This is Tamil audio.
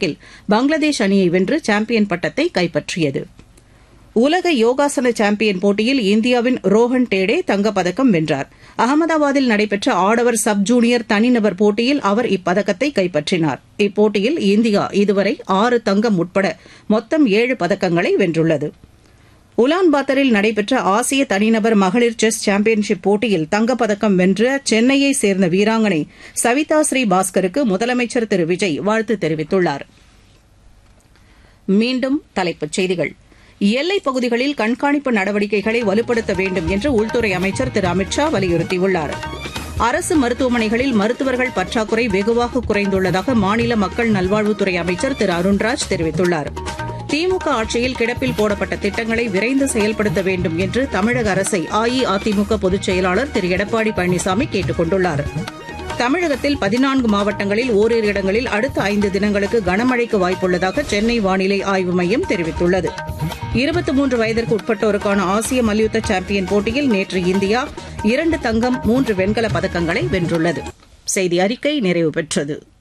கணக்கில் பங்களாதேஷ் அணியை வென்று சாம்பியன் பட்டத்தை கைப்பற்றியது உலக யோகாசன சாம்பியன் போட்டியில் இந்தியாவின் ரோஹன் டேடே தங்கப்பதக்கம் வென்றார் அகமதாபாத்தில் நடைபெற்ற ஆடவர் சப் ஜூனியர் தனிநபர் போட்டியில் அவர் இப்பதக்கத்தை கைப்பற்றினார் இப்போட்டியில் இந்தியா இதுவரை ஆறு தங்கம் உட்பட மொத்தம் ஏழு பதக்கங்களை வென்றுள்ளது உலான்பாத்தரில் நடைபெற்ற ஆசிய தனிநபர் மகளிர் செஸ் சாம்பியன்ஷிப் போட்டியில் தங்கப்பதக்கம் வென்ற சென்னையைச் சேர்ந்த வீராங்கனை சவிதா ஸ்ரீ பாஸ்கருக்கு முதலமைச்சர் திரு விஜய் வாழ்த்து தெரிவித்துள்ளார் மீண்டும் தலைப்புச் செய்திகள் எல்லைப் பகுதிகளில் கண்காணிப்பு நடவடிக்கைகளை வலுப்படுத்த வேண்டும் என்று உள்துறை அமைச்சர் திரு அமித் ஷா வலியுறுத்தியுள்ளார் அரசு மருத்துவமனைகளில் மருத்துவர்கள் பற்றாக்குறை வெகுவாக குறைந்துள்ளதாக மாநில மக்கள் நல்வாழ்வுத்துறை அமைச்சர் திரு அருண்ராஜ் தெரிவித்துள்ளார் திமுக ஆட்சியில் கிடப்பில் போடப்பட்ட திட்டங்களை விரைந்து செயல்படுத்த வேண்டும் என்று தமிழக அரசை அஇஅதிமுக பொதுச் செயலாளர் திரு எடப்பாடி பழனிசாமி கேட்டுக் கொண்டுள்ளார் தமிழகத்தில் பதினான்கு மாவட்டங்களில் ஓரிரு இடங்களில் அடுத்த ஐந்து தினங்களுக்கு கனமழைக்கு வாய்ப்புள்ளதாக சென்னை வானிலை ஆய்வு மையம் தெரிவித்துள்ளது இருபத்தி மூன்று வயதிற்கு உட்பட்டோருக்கான ஆசிய மல்யுத்த சாம்பியன் போட்டியில் நேற்று இந்தியா இரண்டு தங்கம் மூன்று வெண்கலப் பதக்கங்களை வென்றுள்ளது செய்தி அறிக்கை நிறைவு பெற்றது